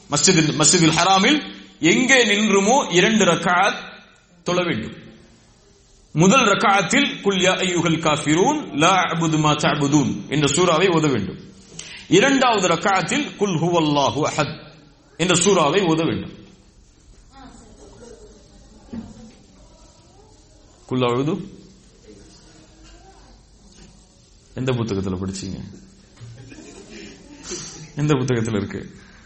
மஸ்ஜிதில் மஸ்ஜிதில் ஹராமில் எங்கே நின்றுமோ இரண்டு ரக்காத் தொழ வேண்டும் முதல் ரக்காத்தில் குல் யா ஐயுகல் காஃபிரூன் லா அபுது மா தஅபுதூன் என்ற சூறாவை ஓத வேண்டும் இரண்டாவது ரக்காத்தில் குல் ஹுவல்லாஹு அஹத் என்ற சூறாவை ஓத வேண்டும் குல் அழுது எந்த புத்தகத்துல படிச்சீங்க எந்த புத்தகத்துல இருக்கு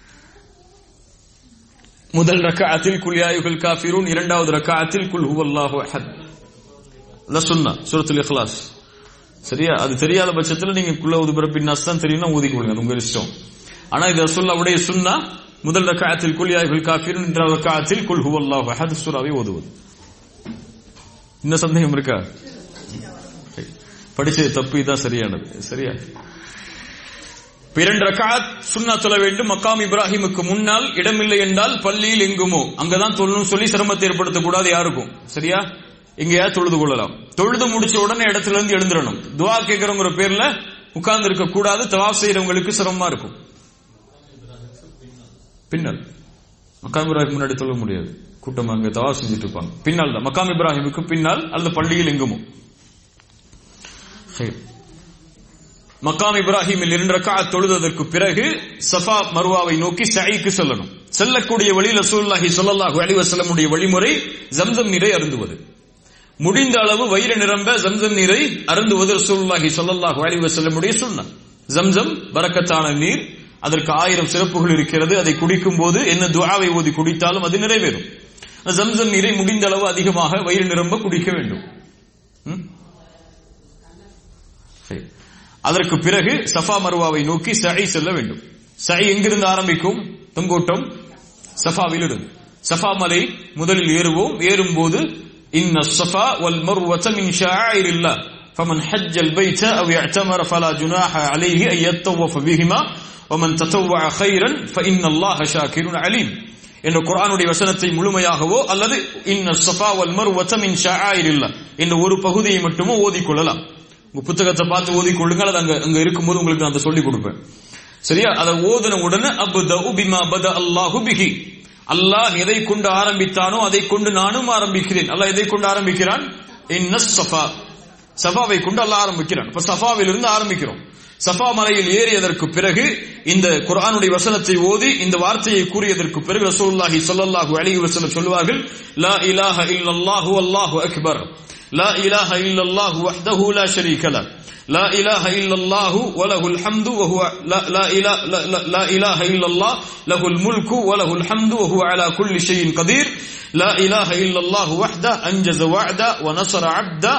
முதல் ரக்காத்தில் குல் யாயுகல் காஃபிரூன் இரண்டாவது ரக்காத்தில் குல் ஹுவல்லாஹு அஹத் அதான் சுன்னா சூரத்துல் இக்லாஸ் சரியா அது தெரியாத பட்சத்துல நீங்க குள்ள உதுபர பின்னாஸ் தான் தெரியும் ஊதிக்கொள்ளுங்க அது உங்க இஷ்டம் ஆனா இது ரசூல்லாவுடைய சுன்னா முதல் ரக்காத்தில் குல் யாயுகல் காஃபிரூன் இரண்டாவது ரக்காத்தில் குல் ஹுவல்லாஹு அஹத் சூராவை ஓதுவது இன்னும் சந்தேகம் இருக்கா படிச்சது தப்பு இதான் சரியானது சரியா இரண்டு ரக்காத் சுன்னா சொல்ல வேண்டும் மக்காம் இப்ராஹிமுக்கு முன்னால் இடமில்லை என்றால் பள்ளியில் எங்குமோ அங்கதான் தொழணும் சொல்லி சிரமத்தை ஏற்படுத்தக்கூடாது யாருக்கும் சரியா எங்கேயா தொழுது கொள்ளலாம் தொழுது முடிச்ச உடனே இடத்துல இருந்து எழுந்துடணும் துவா கேட்கிறவங்கிற பேர்ல உட்கார்ந்து இருக்க கூடாது தவாப் செய்யறவங்களுக்கு சிரமமா இருக்கும் பின்னல் மக்காம் இப்ராஹிம் முன்னாடி தொழ முடியாது கூட்டம் அங்க தவா செஞ்சுட்டு இருப்பாங்க பின்னால் தான் மக்காம் இப்ராஹிமுக்கு பின்னால் அல்லது பள்ளியில் எங்குமோ மக்காம் இப்ராஹிமில் இரண்டு ரக்காத் தொழுததற்கு பிறகு சஃபா மருவாவை நோக்கி சைக்கு செல்லணும் செல்லக்கூடிய வழி ரசூல்லாஹி சொல்லல்லாஹு அலைஹி வஸல்லமுடைய வழிமுறை ஜம்சம் நீரை அருந்துவது முடிந்த அளவு வயிறு நிரம்ப ஜம்சம் நீரை அருந்துவது ரசூலுல்லாஹி ஸல்லல்லாஹு அலைஹி வஸல்லமுடைய சுன்னத் ஜம்சம் பரக்கத்தான நீர் அதற்கு ஆயிரம் சிறப்புகள் இருக்கிறது அதை குடிக்கும் போது என்ன துஆவை ஓதி குடித்தாலும் அது நிறைவேறும் ஜம்சம் நீரை முடிந்த அளவு அதிகமாக வயிறு நிரம்ப குடிக்க வேண்டும் அதற்கு பிறகு சஃபா மருவாவை நோக்கி சை செல்ல வேண்டும் சை எங்கிருந்து ஆரம்பிக்கும் தொங்கோட்டம் சஃபாவிலிருந்து சஃபா மலை முதலில் ஏறுவோம் ஏறும் போது إن الصفا والمروة من شعائر الله فمن حج البيت أو اعتمر فلا جناح عليه أن يتطوف بهما ومن تطوع خيرا فإن الله شاكر عليم என்ற குரானுடைய வசனத்தை முழுமையாகவோ அல்லது இன்ன சஃபா வல் மர்வத மின் ஷாயிரில்லா என்ற ஒரு பகுதியை மட்டுமோ ஓதிக்கொள்ளலாம் உங்க புத்தகத்தை பார்த்து ஓதிக்கொள்ளுங்க அது அங்க அங்க இருக்கும்போது உங்களுக்கு நான் அதை சொல்லி கொடுப்பேன் சரியா அதை ஓதுன உடனே அபுத உபிமா பத அல்லாஹு பிஹி அல்லாஹ் எதை கொண்டு ஆரம்பித்தானோ அதை கொண்டு நானும் ஆரம்பிக்கிறேன் அல்லாஹ் எதை கொண்டு ஆரம்பிக்கிறான் இன்ன சஃபா சஃபாவை கொண்டு அல்லாஹ் ஆரம்பிக்கிறான் இப்ப சஃபாவில் இருந்து ஆரம்பிக்கிறோம் சஃபா மலையில் ஏறியதற்கு பிறகு இந்த குர்ஆனுடைய வசனத்தை ஓதி இந்த வார்த்தையை கூறியதற்கு பிறகு ரசூலுல்லாஹி ஸல்லல்லாஹு அலைஹி வஸல்லம் சொல்வார்கள் லா இலாஹ இல்லல்லாஹு அல்லாஹு அக்பர் لا إله إلا الله وحده لا شريك له لا إله إلا الله وله الحمد وهو لا, لا, إله لا, لا, لا إله إلا الله له الملك وله الحمد وهو على كل شيء قدير لا إله إلا الله وحده أنجز وعده ونصر عبده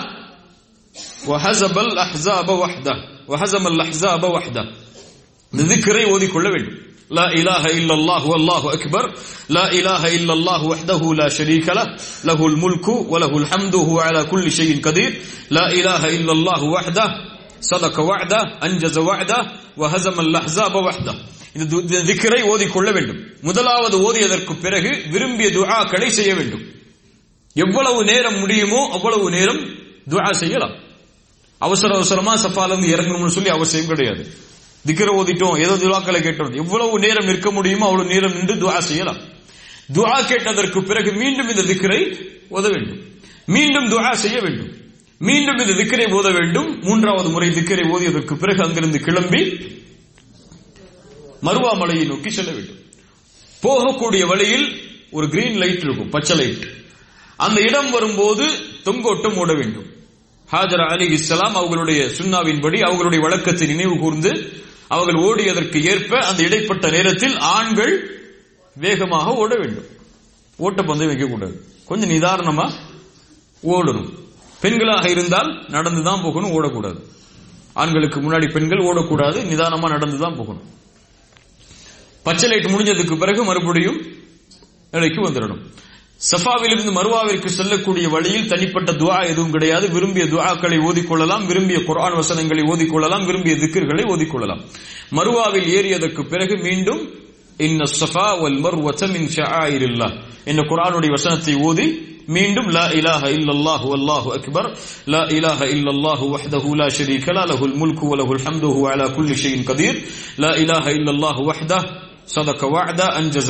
وهزم الأحزاب وحده وهزم الأحزاب وحده ذكري وذي كل வேண்டும் لا إله إلا الله والله أكبر لا إله إلا الله وحده لا شريك له له الملك وله الحمد وهو على كل شيء قدير لا إله إلا الله وحده صدق وعده أنجز وعده وهزم الأحزاب وحده இந்த திக்கரை ஓதிக்கொள்ள வேண்டும் முதலாவது ஓதியதற்கு பிறகு விரும்பிய துஆக்களை செய்ய வேண்டும் எவ்வளவு நேரம் முடியுமோ அவ்வளவு நேரம் துஆ செய்யலாம் அவசர அவசரமா சஃபால இருந்து இறங்கணும்னு சொல்லி அவசியம் கிடையாது திக்கர ஓதிட்டோம் ஏதோ துவாக்களை கேட்டோம் எவ்வளவு நேரம் நிற்க முடியுமோ அவ்வளவு நேரம் நின்று துவா செய்யலாம் துவா கேட்டதற்கு பிறகு மீண்டும் இந்த திக்கரை ஓத வேண்டும் மீண்டும் துவா செய்ய வேண்டும் மீண்டும் இந்த திக்கரை ஓத வேண்டும் மூன்றாவது முறை திக்கரை ஓதியதற்கு பிறகு அங்கிருந்து கிளம்பி மருவா மலையை நோக்கி செல்ல வேண்டும் போகக்கூடிய வழியில் ஒரு கிரீன் லைட் இருக்கும் பச்சை லைட் அந்த இடம் வரும்போது தொங்கோட்டம் ஓட வேண்டும் ஹாஜர் அலி இஸ்லாம் அவர்களுடைய சுண்ணாவின்படி அவர்களுடைய வழக்கத்தை நினைவு கூர்ந்து அவர்கள் ஓடியதற்கு ஏற்ப அந்த இடைப்பட்ட நேரத்தில் ஆண்கள் வேகமாக ஓட வேண்டும் ஓட்ட பந்தயம் வைக்கக்கூடாது கொஞ்சம் நிதாரணமா ஓடணும் பெண்களாக இருந்தால் நடந்துதான் போகணும் ஓடக்கூடாது ஆண்களுக்கு முன்னாடி பெண்கள் ஓடக்கூடாது நிதானமா நடந்துதான் போகணும் பச்சை லைட் முடிஞ்சதுக்கு பிறகு மறுபடியும் நிலைக்கு வந்துடணும் சஃபாவிலிருந்து மருவாவிற்கு செல்லக்கூடிய வழியில் தனிப்பட்ட துவா எதுவும் கிடையாது விரும்பிய துவாக்களை ஓதிக்கொள்ளலாம் விரும்பிய குரான் வசனங்களை ஓதிக்கொள்ளலாம் விரும்பிய திக்கர்களை ஓதிக்கொள்ளலாம் மருவாவில் ஏறியதற்கு பிறகு மீண்டும் இன்ன சஃபா வல் மர்வத மின் ஷஆயிரில்லாஹ் என்ற குர்ஆனுடைய வசனத்தை ஓதி மீண்டும் லா இலாஹ இல்லல்லாஹு வல்லாஹு அக்பர் லா இலாஹ இல்லல்லாஹு வஹ்தஹு லா ஷரீக லா லஹுல் முல்கு வ லஹுல் ஹம்து வ அலா குல்லி ஷைஇன் கதீர் லா இலாஹ இல்லல்லாஹு வஹ்தஹு صدق وعده انجز